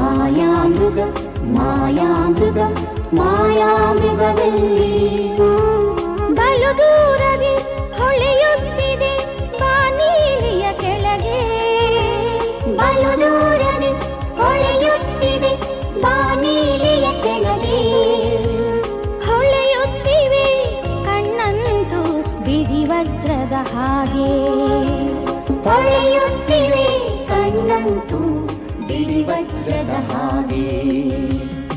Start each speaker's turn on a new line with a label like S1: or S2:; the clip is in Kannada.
S1: ಮಾಯಾಮೃಗ ಮಾಯಾಮೃಗ ಮಾಯಾಮೃಗದಲ್ಲಿ
S2: ಬಲು ದೂರದಿ ಹೊಳೆಯುತ್ತಿದೆ ಬಾನೀಲಿಯ ಕೆಳಗೆ
S1: ಬಲು ದೂರದಿ ಹೊಳೆಯುತ್ತಿದೆ ಬಾನೀಲಿಯ ಕೆಳಗೆ
S2: ಹೊಳೆಯುತ್ತಿವೆ ಕಣ್ಣಂತೂ ಬಿಡಿ ವಜ್ರದ ಹಾಗೆ
S1: ಹೊಳೆಯುತ್ತಿವೆ ಕಣ್ಣಂತೂ ಬಿಡಿ ವಜ್ರದ ಹಾಗೆ